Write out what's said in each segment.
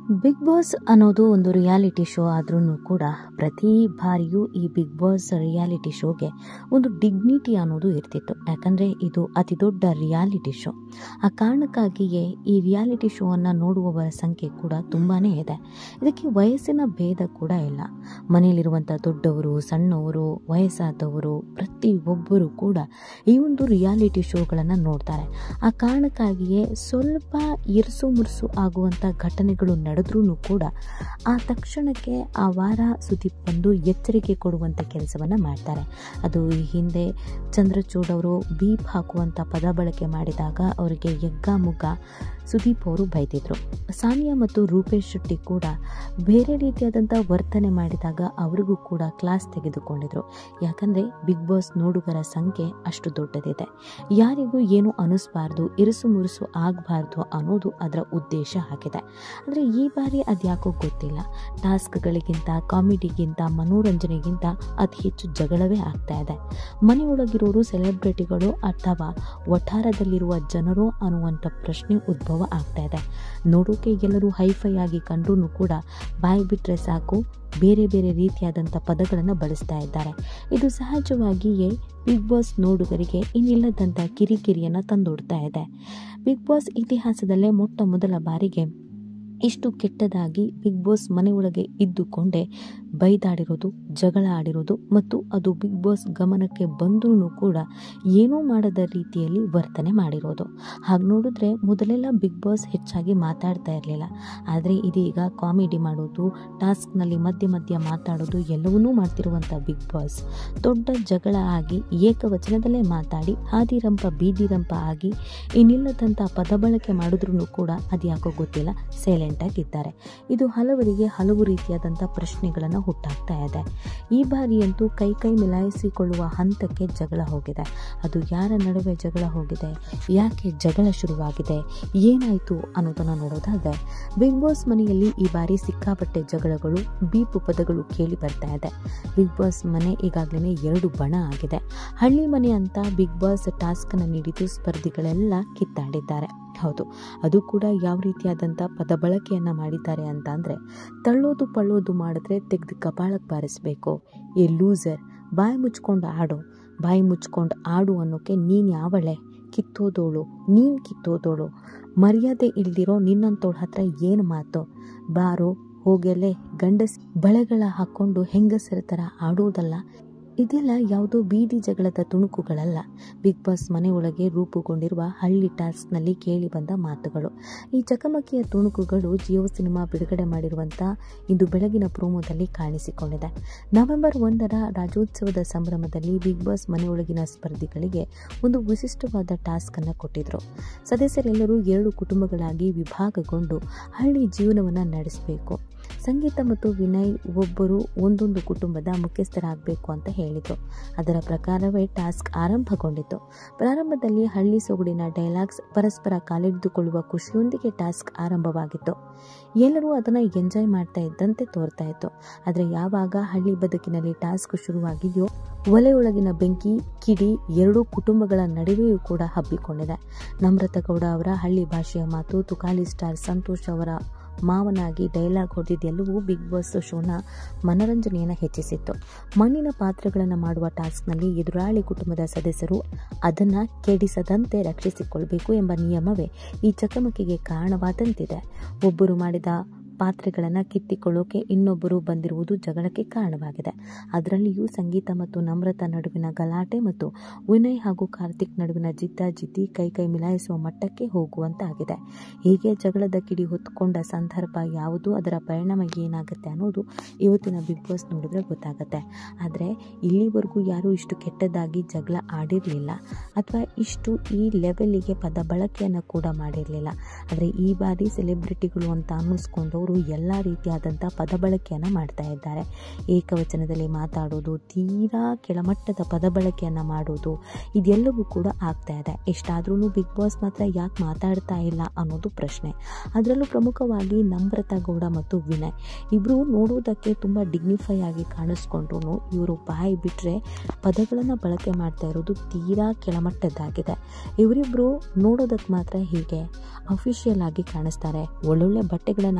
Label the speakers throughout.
Speaker 1: big boss ಅನ್ನೋದು ಒಂದು reality show ಆದ್ರೂ ಕೂಡ ಪ್ರತಿ ಬಾರಿಯೂ ಈ ಬಿಗ್ ಬಾಸ್ ರಿಯಾಲಿಟಿ ಶೋಗೆ ಒಂದು ಡಿಗ್ನಿಟಿ ಅನ್ನೋದು ಇರ್ತಿತ್ತು ಯಾಕಂದರೆ ಇದು ಅತಿ ದೊಡ್ಡ ರಿಯಾಲಿಟಿ ಶೋ ಆ ಕಾರಣಕ್ಕಾಗಿಯೇ ಈ ರಿಯಾಲಿಟಿ ಶೋವನ್ನು ನೋಡುವವರ ಸಂಖ್ಯೆ ಕೂಡ ತುಂಬಾ ಇದೆ ಇದಕ್ಕೆ ವಯಸ್ಸಿನ ಭೇದ ಕೂಡ ಇಲ್ಲ ಮನೆಯಲ್ಲಿರುವಂಥ ದೊಡ್ಡವರು ಸಣ್ಣವರು ವಯಸ್ಸಾದವರು ಪ್ರತಿಯೊಬ್ಬರು ಕೂಡ ಈ ಒಂದು ರಿಯಾಲಿಟಿ ಶೋಗಳನ್ನು ನೋಡ್ತಾರೆ ಆ ಕಾರಣಕ್ಕಾಗಿಯೇ ಸ್ವಲ್ಪ ಇರುಸು ಮುರುಸು ಆಗುವಂಥ ಘಟನೆಗಳು ನಡೆದ್ರೂ ಕೂಡ ಆ ತಕ್ಷಣಕ್ಕೆ ಆ ವಾರ ಸುದೀಪ್ ಬಂದು ಎಚ್ಚರಿಕೆ ಕೊಡುವಂಥ ಕೆಲಸವನ್ನು ಮಾಡ್ತಾರೆ ಅದು ಈ ಹಿಂದೆ ಚಂದ್ರಚೂಡ್ ಅವರು ಬೀಪ್ ಹಾಕುವಂಥ ಪದ ಬಳಕೆ ಮಾಡಿದಾಗ ಅವರಿಗೆ ಎಗ್ಗ ಮುಗ್ಗ ಸುದೀಪ್ ಅವರು ಬೈದಿದ್ರು ಸಾನಿಯಾ ಮತ್ತು ರೂಪೇಶ್ ಶೆಟ್ಟಿ ಕೂಡ ಬೇರೆ ರೀತಿಯಾದಂಥ ವರ್ತನೆ ಮಾಡಿದಾಗ ಅವರಿಗೂ ಕೂಡ ಕ್ಲಾಸ್ ತೆಗೆದುಕೊಂಡಿದ್ರು ಯಾಕಂದರೆ ಬಿಗ್ ಬಾಸ್ ನೋಡುಗರ ಸಂಖ್ಯೆ ಅಷ್ಟು ದೊಡ್ಡದಿದೆ ಯಾರಿಗೂ ಏನು ಅನಿಸ್ಬಾರ್ದು ಇರುಸು ಮುರುಸು ಆಗಬಾರ್ದು ಅನ್ನೋದು ಅದರ ಉದ್ದೇಶ ಆಗಿದೆ ಆದರೆ ಈ ಬಾರಿ ಅದ್ಯಾಕೋ ಗೊತ್ತಿಲ್ಲ ಟಾಸ್ಕ್ಗಳಿಗಿಂತ ಕಾಮಿಡಿಗಿಂತ ಮನೋರಂಜನೆಗಿಂತ ಅತಿ ಹೆಚ್ಚು ಜಗಳವೇ ಆಗ್ತಾ ಇದೆ ಮನೆಯೊಳಗಿರೋರು ಸೆಲೆಬ್ರಿಟಿಗಳು ಅಥವಾ ವಠಾರದಲ್ಲಿರುವ ಜನರು ಅನ್ನುವಂಥ ಪ್ರಶ್ನೆ ಉದ್ಭವ ಆಗ್ತಾ ಇದೆ ನೋಡೋಕೆ ಎಲ್ಲರೂ ಹೈಫೈ ಆಗಿ ಕಂಡ್ರೂ ಕೂಡ ಬಾಯಿ ಬಿಟ್ಟರೆ ಸಾಕು ಬೇರೆ ಬೇರೆ ರೀತಿಯಾದಂಥ ಪದಗಳನ್ನು ಬಳಸ್ತಾ ಇದ್ದಾರೆ ಇದು ಸಹಜವಾಗಿಯೇ ಬಿಗ್ ಬಾಸ್ ನೋಡುಗರಿಗೆ ಇನ್ನಿಲ್ಲದಂಥ ಕಿರಿಕಿರಿಯನ್ನು ತಂದೊಡ್ತಾ ಇದೆ ಬಿಗ್ ಬಾಸ್ ಇತಿಹಾಸದಲ್ಲೇ ಮೊಟ್ಟ ಮೊದಲ ಬಾರಿಗೆ ಇಷ್ಟು ಕೆಟ್ಟದಾಗಿ ಬಿಗ್ ಬಾಸ್ ಮನೆಯೊಳಗೆ ಇದ್ದುಕೊಂಡೇ ಬೈದಾಡಿರೋದು ಜಗಳ ಆಡಿರೋದು ಮತ್ತು ಅದು ಬಿಗ್ ಬಾಸ್ ಗಮನಕ್ಕೆ ಬಂದ್ರೂ ಕೂಡ ಏನೂ ಮಾಡದ ರೀತಿಯಲ್ಲಿ ವರ್ತನೆ ಮಾಡಿರೋದು ಹಾಗೆ ನೋಡಿದ್ರೆ ಮೊದಲೆಲ್ಲ ಬಿಗ್ ಬಾಸ್ ಹೆಚ್ಚಾಗಿ ಮಾತಾಡ್ತಾ ಇರಲಿಲ್ಲ ಆದರೆ ಇದೀಗ ಕಾಮಿಡಿ ಮಾಡೋದು ಟಾಸ್ಕ್ನಲ್ಲಿ ಮಧ್ಯ ಮಧ್ಯ ಮಾತಾಡೋದು ಎಲ್ಲವನ್ನೂ ಮಾಡ್ತಿರುವಂಥ ಬಿಗ್ ಬಾಸ್ ದೊಡ್ಡ ಜಗಳ ಆಗಿ ಏಕವಚನದಲ್ಲೇ ಮಾತಾಡಿ ಹಾದಿರಂಪ ಬೀದಿರಂಪ ಆಗಿ ಇನ್ನಿಲ್ಲದಂಥ ಪದ ಬಳಕೆ ಮಾಡಿದ್ರೂ ಕೂಡ ಅದ್ಯಾಕೋ ಗೊತ್ತಿಲ್ಲ ಸೈಲೆಂಟ್ ಆಗಿದ್ದಾರೆ ಇದು ಹಲವರಿಗೆ ಹಲವು ರೀತಿಯಾದಂಥ ಪ್ರಶ್ನೆಗಳನ್ನು ಹುಟ್ಟಾಗ್ತಾ ಇದೆ ಈ ಬಾರಿಯಂತೂ ಕೈ ಕೈ ಮಿಲಾಯಿಸಿಕೊಳ್ಳುವ ಹಂತಕ್ಕೆ ಜಗಳ ಹೋಗಿದೆ ಅದು ಯಾರ ನಡುವೆ ಜಗಳ ಹೋಗಿದೆ ಯಾಕೆ ಜಗಳ ಶುರುವಾಗಿದೆ ಏನಾಯಿತು ಅನ್ನೋದನ್ನು ನೋಡೋದಾದರೆ ಬಿಗ್ ಬಾಸ್ ಮನೆಯಲ್ಲಿ ಈ ಬಾರಿ ಸಿಕ್ಕಾಪಟ್ಟೆ ಜಗಳಗಳು ಬೀಪು ಪದಗಳು ಕೇಳಿ ಬರ್ತಾ ಇದೆ ಬಿಗ್ ಬಾಸ್ ಮನೆ ಈಗಾಗಲೇ ಎರಡು ಬಣ ಆಗಿದೆ ಹಳ್ಳಿ ಮನೆ ಅಂತ ಬಿಗ್ ಬಾಸ್ ಟಾಸ್ಕನ್ನು ನೀಡಿದ್ದು ಸ್ಪರ್ಧಿಗಳೆಲ್ಲ ಕಿತ್ತಾಡಿದ್ದಾರೆ ಹೌದು ಅದು ಕೂಡ ಯಾವ ರೀತಿಯಾದಂಥ ಪದ ಬಳಕೆಯನ್ನು ಮಾಡಿದ್ದಾರೆ ಅಂತ ಅಂದರೆ ತಳ್ಳೋದು ಪಳ್ಳೋದು ಮಾಡಿದ್ರೆ ತೆಗೆದು ಕಪಾಳಕ್ಕೆ ಬಾರಿಸಬೇಕು ಎ ಲೂಸರ್ ಬಾಯಿ ಮುಚ್ಕೊಂಡು ಆಡು ಬಾಯಿ ಮುಚ್ಕೊಂಡು ಆಡು ಅನ್ನೋಕ್ಕೆ ನೀನು ಯಾವಳೆ ಕಿತ್ತೋದೋಳು ನೀನು ಕಿತ್ತೋದೋಳು ಮರ್ಯಾದೆ ಇಲ್ದಿರೋ ನಿನ್ನಂತೋಳ ಹತ್ರ ಏನು ಮಾತು ಬಾರೋ ಹೋಗೆಲೆ ಗಂಡಸ್ ಬಳೆಗಳ ಹಾಕ್ಕೊಂಡು ಹೆಂಗಸರ ಥರ ಆಡುವುದಲ್ಲ ಇದೆಲ್ಲ ಯಾವುದೋ ಬೀದಿ ಜಗಳದ ತುಣುಕುಗಳಲ್ಲ ಬಿಗ್ ಬಾಸ್ ಮನೆಯೊಳಗೆ ರೂಪುಗೊಂಡಿರುವ ಹಳ್ಳಿ ಟಾಸ್ಕ್ನಲ್ಲಿ ಕೇಳಿ ಬಂದ ಮಾತುಗಳು ಈ ಚಕಮಕಿಯ ತುಣುಕುಗಳು ಜಿಯೋ ಸಿನಿಮಾ ಬಿಡುಗಡೆ ಮಾಡಿರುವಂಥ ಇಂದು ಬೆಳಗಿನ ಪ್ರೋಮೋದಲ್ಲಿ ಕಾಣಿಸಿಕೊಂಡಿದೆ ನವೆಂಬರ್ ಒಂದರ ರಾಜ್ಯೋತ್ಸವದ ಸಂಭ್ರಮದಲ್ಲಿ ಬಿಗ್ ಬಾಸ್ ಮನೆಯೊಳಗಿನ ಸ್ಪರ್ಧಿಗಳಿಗೆ ಒಂದು ವಿಶಿಷ್ಟವಾದ ಟಾಸ್ಕ್ ಅನ್ನು ಕೊಟ್ಟಿದ್ರು ಸದಸ್ಯರೆಲ್ಲರೂ ಎರಡು ಕುಟುಂಬಗಳಾಗಿ ವಿಭಾಗಗೊಂಡು ಹಳ್ಳಿ ಜೀವನವನ್ನು ನಡೆಸಬೇಕು ಸಂಗೀತ ಮತ್ತು ವಿನಯ್ ಒಬ್ಬರು ಒಂದೊಂದು ಕುಟುಂಬದ ಮುಖ್ಯಸ್ಥರಾಗಬೇಕು ಅಂತ ಹೇಳಿದರು ಅದರ ಪ್ರಕಾರವೇ ಟಾಸ್ಕ್ ಆರಂಭಗೊಂಡಿತು ಪ್ರಾರಂಭದಲ್ಲಿ ಹಳ್ಳಿ ಸೊಗಡಿನ ಡೈಲಾಗ್ಸ್ ಪರಸ್ಪರ ಕಾಲಿಡಿದುಕೊಳ್ಳುವ ಖುಷಿಯೊಂದಿಗೆ ಟಾಸ್ಕ್ ಆರಂಭವಾಗಿತ್ತು ಎಲ್ಲರೂ ಅದನ್ನು ಎಂಜಾಯ್ ಮಾಡ್ತಾ ಇದ್ದಂತೆ ತೋರ್ತಾ ಇತ್ತು ಆದರೆ ಯಾವಾಗ ಹಳ್ಳಿ ಬದುಕಿನಲ್ಲಿ ಟಾಸ್ಕ್ ಶುರುವಾಗಿದೆಯೋ ಒಲೆಯೊಳಗಿನ ಬೆಂಕಿ ಕಿಡಿ ಎರಡೂ ಕುಟುಂಬಗಳ ನಡುವೆಯೂ ಕೂಡ ಹಬ್ಬಿಕೊಂಡಿದೆ ನಮ್ರತ ಗೌಡ ಅವರ ಹಳ್ಳಿ ಭಾಷೆಯ ಮಾತು ತುಕಾಲಿ ಸ್ಟಾರ್ ಸಂತೋಷ್ ಅವರ ಮಾವನಾಗಿ ಡೈಲಾಗ್ ಹೊಡೆದಿದ್ದೆಲ್ಲವೂ ಬಿಗ್ ಬಾಸ್ ಶೋನ ಮನರಂಜನೆಯನ್ನು ಹೆಚ್ಚಿಸಿತ್ತು ಮಣ್ಣಿನ ಪಾತ್ರೆಗಳನ್ನು ಮಾಡುವ ಟಾಸ್ಕ್ನಲ್ಲಿ ಎದುರಾಳಿ ಕುಟುಂಬದ ಸದಸ್ಯರು ಅದನ್ನು ಕೆಡಿಸದಂತೆ ರಕ್ಷಿಸಿಕೊಳ್ಬೇಕು ಎಂಬ ನಿಯಮವೇ ಈ ಚಕಮಕಿಗೆ ಕಾರಣವಾದಂತಿದೆ ಒಬ್ಬರು ಮಾಡಿದ ಪಾತ್ರೆಗಳನ್ನು ಕಿತ್ತಿಕೊಳ್ಳೋಕೆ ಇನ್ನೊಬ್ಬರು ಬಂದಿರುವುದು ಜಗಳಕ್ಕೆ ಕಾರಣವಾಗಿದೆ ಅದರಲ್ಲಿಯೂ ಸಂಗೀತ ಮತ್ತು ನಮ್ರತ ನಡುವಿನ ಗಲಾಟೆ ಮತ್ತು ವಿನಯ್ ಹಾಗೂ ಕಾರ್ತಿಕ್ ನಡುವಿನ ಜಿದ್ದಾಜಿದ್ದಿ ಕೈ ಕೈ ಮಿಲಾಯಿಸುವ ಮಟ್ಟಕ್ಕೆ ಹೋಗುವಂತಾಗಿದೆ ಹೀಗೆ ಜಗಳದ ಕಿಡಿ ಹೊತ್ತುಕೊಂಡ ಸಂದರ್ಭ ಯಾವುದು ಅದರ ಪರಿಣಾಮ ಏನಾಗುತ್ತೆ ಅನ್ನೋದು ಇವತ್ತಿನ ಬಿಗ್ ಬಾಸ್ ನೋಡಿದ್ರೆ ಗೊತ್ತಾಗುತ್ತೆ ಆದರೆ ಇಲ್ಲಿವರೆಗೂ ಯಾರೂ ಇಷ್ಟು ಕೆಟ್ಟದಾಗಿ ಜಗಳ ಆಡಿರಲಿಲ್ಲ ಅಥವಾ ಇಷ್ಟು ಈ ಲೆವೆಲ್ಲಿಗೆ ಪದ ಬಳಕೆಯನ್ನು ಕೂಡ ಮಾಡಿರಲಿಲ್ಲ ಆದರೆ ಈ ಬಾರಿ ಸೆಲೆಬ್ರಿಟಿಗಳು ಅಂತ ಅನ್ನಿಸ್ಕೊಂಡವರು ಎಲ್ಲ ರೀತಿಯಾದಂಥ ಪದ ಬಳಕೆಯನ್ನು ಮಾಡ್ತಾ ಇದ್ದಾರೆ ಏಕವಚನದಲ್ಲಿ ಮಾತಾಡೋದು ತೀರಾ ಕೆಳಮಟ್ಟದ ಪದ ಬಳಕೆಯನ್ನು ಮಾಡೋದು ಇದೆಲ್ಲವೂ ಕೂಡ ಆಗ್ತಾ ಇದೆ ಎಷ್ಟಾದ್ರೂ ಬಿಗ್ ಬಾಸ್ ಮಾತ್ರ ಯಾಕೆ ಮಾತಾಡ್ತಾ ಇಲ್ಲ ಅನ್ನೋದು ಪ್ರಶ್ನೆ ಅದರಲ್ಲೂ ಪ್ರಮುಖವಾಗಿ ನಮ್ರತಾ ಗೌಡ ಮತ್ತು ವಿನಯ್ ಇಬ್ಬರು ನೋಡುವುದಕ್ಕೆ ತುಂಬ ಡಿಗ್ನಿಫೈ ಆಗಿ ಕಾಣಿಸ್ಕೊಂಡ್ರು ಇವರು ಬಾಯಿ ಬಿಟ್ಟರೆ ಪದಗಳನ್ನು ಬಳಕೆ ಮಾಡ್ತಾ ಇರೋದು ತೀರಾ ಕೆಳಮಟ್ಟದ್ದಾಗಿದೆ ಇವರಿಬ್ಬರು ನೋಡೋದಕ್ಕೆ ಮಾತ್ರ ಹೀಗೆ ಅಫಿಷಿಯಲ್ ಆಗಿ ಕಾಣಿಸ್ತಾರೆ ಒಳ್ಳೊಳ್ಳೆ ಬಟ್ಟೆಗಳನ್ನು ಹಾಕೊಂಡು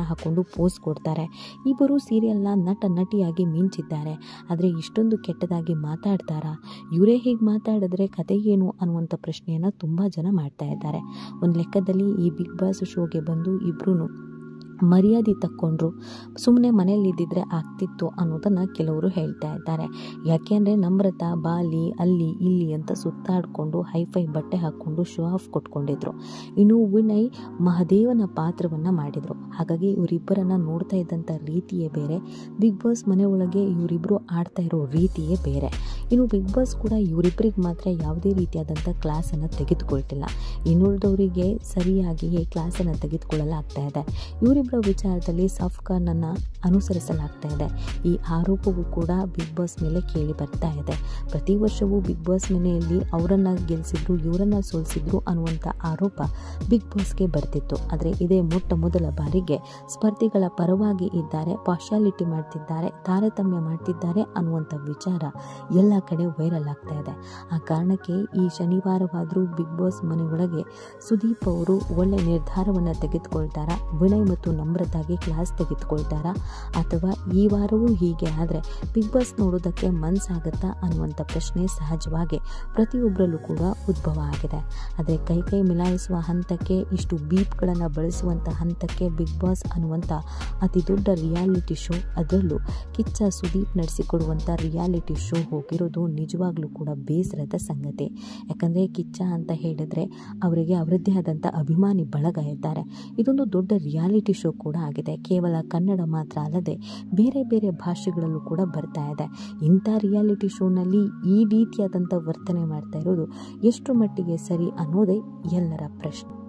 Speaker 1: ಇಬ್ಬರು ಪೋಸ್ ಕೊಡ್ತಾರೆ ಇಬ್ಬರು ಸೀರಿಯಲ್ನ ನಟ ನಟಿಯಾಗಿ ಮಿಂಚಿದ್ದಾರೆ ಆದರೆ ಇಷ್ಟೊಂದು ಕೆಟ್ಟದಾಗಿ ಮಾತಾಡ್ತಾರಾ ಇವರೇ ಹೀಗೆ ಮಾತಾಡಿದ್ರೆ ಕತೆ ಏನು ಅನ್ನುವಂಥ ಪ್ರಶ್ನೆಯನ್ನು ತುಂಬ ಜನ ಮಾಡ್ತಾ ಇದ್ದಾರೆ ಒಂದು ಲೆಕ್ಕದಲ್ಲಿ ಈ ಬಿಗ್ ಬಾಸ್ ಶೋಗೆ ಬಂದು ಇಬ್ಬರೂ ಮರ್ಯಾದೆ ತಕ್ಕೊಂಡ್ರು ಸುಮ್ಮನೆ ಮನೆಯಲ್ಲಿದ್ದಿದ್ರೆ ಆಗ್ತಿತ್ತು ಅನ್ನೋದನ್ನು ಕೆಲವರು ಹೇಳ್ತಾ ಇದ್ದಾರೆ ಯಾಕೆಂದರೆ ನಮ್ರತ ಬಾಲಿ ಅಲ್ಲಿ ಇಲ್ಲಿ ಅಂತ ಸುತ್ತಾಡಿಕೊಂಡು ಹೈಫೈ ಬಟ್ಟೆ ಹಾಕ್ಕೊಂಡು ಶೋ ಆಫ್ ಕೊಟ್ಕೊಂಡಿದ್ರು ಇನ್ನು ವಿನಯ್ ಮಹದೇವನ ಪಾತ್ರವನ್ನು ಮಾಡಿದರು ಹಾಗಾಗಿ ಇವರಿಬ್ಬರನ್ನ ನೋಡ್ತಾ ಇದ್ದಂಥ ರೀತಿಯೇ ಬೇರೆ ಬಿಗ್ ಬಾಸ್ ಮನೆ ಒಳಗೆ ಇವರಿಬ್ಬರು ಆಡ್ತಾ ಇರೋ ರೀತಿಯೇ ಬೇರೆ ಇನ್ನು ಬಿಗ್ ಬಾಸ್ ಕೂಡ ಇವರಿಬ್ಬರಿಗೆ ಮಾತ್ರ ಯಾವುದೇ ರೀತಿಯಾದಂಥ ಕ್ಲಾಸನ್ನು ತೆಗೆದುಕೊಳ್ತಿಲ್ಲ ಇನ್ನುಳಿದವರಿಗೆ ಸರಿಯಾಗಿಯೇ ಕ್ಲಾಸನ್ನು ತೆಗೆದುಕೊಳ್ಳಲಾಗ್ತಾ ಇದೆ ಇವರಿಬ್ಬರ ವಿಚಾರದಲ್ಲಿ ಸಾಫ್ಟ್ಕಾರ್ನನ್ನು ಅನುಸರಿಸಲಾಗ್ತಾ ಇದೆ ಈ ಆರೋಪವೂ ಕೂಡ ಬಿಗ್ ಬಾಸ್ ಮೇಲೆ ಕೇಳಿ ಬರ್ತಾ ಇದೆ ಪ್ರತಿ ವರ್ಷವೂ ಬಿಗ್ ಬಾಸ್ ಮನೆಯಲ್ಲಿ ಅವರನ್ನು ಗೆಲ್ಲಿಸಿದ್ರು ಇವರನ್ನು ಸೋಲಿಸಿದ್ರು ಅನ್ನುವಂಥ ಆರೋಪ ಬಿಗ್ ಬಾಸ್ಗೆ ಬರ್ತಿತ್ತು ಆದರೆ ಇದೇ ಮೊಟ್ಟ ಮೊದಲ ಬಾರಿಗೆ ಸ್ಪರ್ಧಿಗಳ ಪರವಾಗಿ ಇದ್ದಾರೆ ಪಾರ್ಶಾಲಿಟಿ ಮಾಡ್ತಿದ್ದಾರೆ ತಾರತಮ್ಯ ಮಾಡ್ತಿದ್ದಾರೆ ಅನ್ನುವಂಥ ವಿಚಾರ ಎಲ್ಲ ಕಡೆ ವೈರಲ್ ಆಗ್ತಾ ಇದೆ ಆ ಕಾರಣಕ್ಕೆ ಈ ಶನಿವಾರವಾದರೂ ಬಿಗ್ ಬಾಸ್ ಮನೆಯೊಳಗೆ ಸುದೀಪ್ ಅವರು ಒಳ್ಳೆ ನಿರ್ಧಾರವನ್ನು ತೆಗೆದುಕೊಳ್ತಾರಾ ವಿನಯ್ ಮತ್ತು ನಮ್ರತಾಗಿ ಕ್ಲಾಸ್ ತೆಗೆದುಕೊಳ್ತಾರಾ ಅಥವಾ ಈ ವಾರವೂ ಹೀಗೆ ಆದರೆ ಬಿಗ್ ಬಾಸ್ ನೋಡೋದಕ್ಕೆ ಮನಸ್ಸಾಗುತ್ತಾ ಅನ್ನುವಂಥ ಪ್ರಶ್ನೆ ಸಹಜವಾಗಿ ಪ್ರತಿಯೊಬ್ಬರಲ್ಲೂ ಕೂಡ ಉದ್ಭವ ಆಗಿದೆ ಆದರೆ ಕೈ ಕೈ ಮಿಲಾಯಿಸುವ ಹಂತಕ್ಕೆ ಇಷ್ಟು ಬೀಪ್ಗಳನ್ನು ಬಳಸುವಂಥ ಹಂತಕ್ಕೆ ಬಿಗ್ ಬಾಸ್ ಅನ್ನುವಂಥ ಅತಿ ದೊಡ್ಡ ರಿಯಾಲಿಟಿ ಶೋ ಅದರಲ್ಲೂ ಕಿಚ್ಚ ಸುದೀಪ್ ನಡೆಸಿಕೊಡುವಂಥ ರಿಯಾಲಿಟಿ ಶೋ ಹೋಗಿರೋದು ನಿಜವಾಗ್ಲೂ ಕೂಡ ಬೇಸರದ ಸಂಗತಿ ಯಾಕಂದರೆ ಕಿಚ್ಚ ಅಂತ ಹೇಳಿದರೆ ಅವರಿಗೆ ಅವರದ್ದೇ ಆದಂಥ ಅಭಿಮಾನಿ ಬಳಗ ಇದ್ದಾರೆ ಇದೊಂದು ದೊಡ್ಡ ರಿಯಾಲಿಟಿ ಶೋ ಕೂಡ ಆಗಿದೆ ಕೇವಲ ಕನ್ನಡ ಮಾತ್ರ ಅಲ್ಲದೆ ಬೇರೆ ಬೇರೆ ಭಾಷೆಗಳಲ್ಲೂ ಕೂಡ ಬರ್ತಾ ಇದೆ ಇಂಥ ರಿಯಾಲಿಟಿ ಶೋನಲ್ಲಿ ಈ ರೀತಿಯಾದಂಥ ವರ್ತನೆ ಮಾಡ್ತಾ ಇರೋದು ಎಷ್ಟು ಮಟ್ಟಿಗೆ ಸರಿ ಅನ್ನೋದೇ ಎಲ್ಲರ ಪ್ರಶ್ನೆ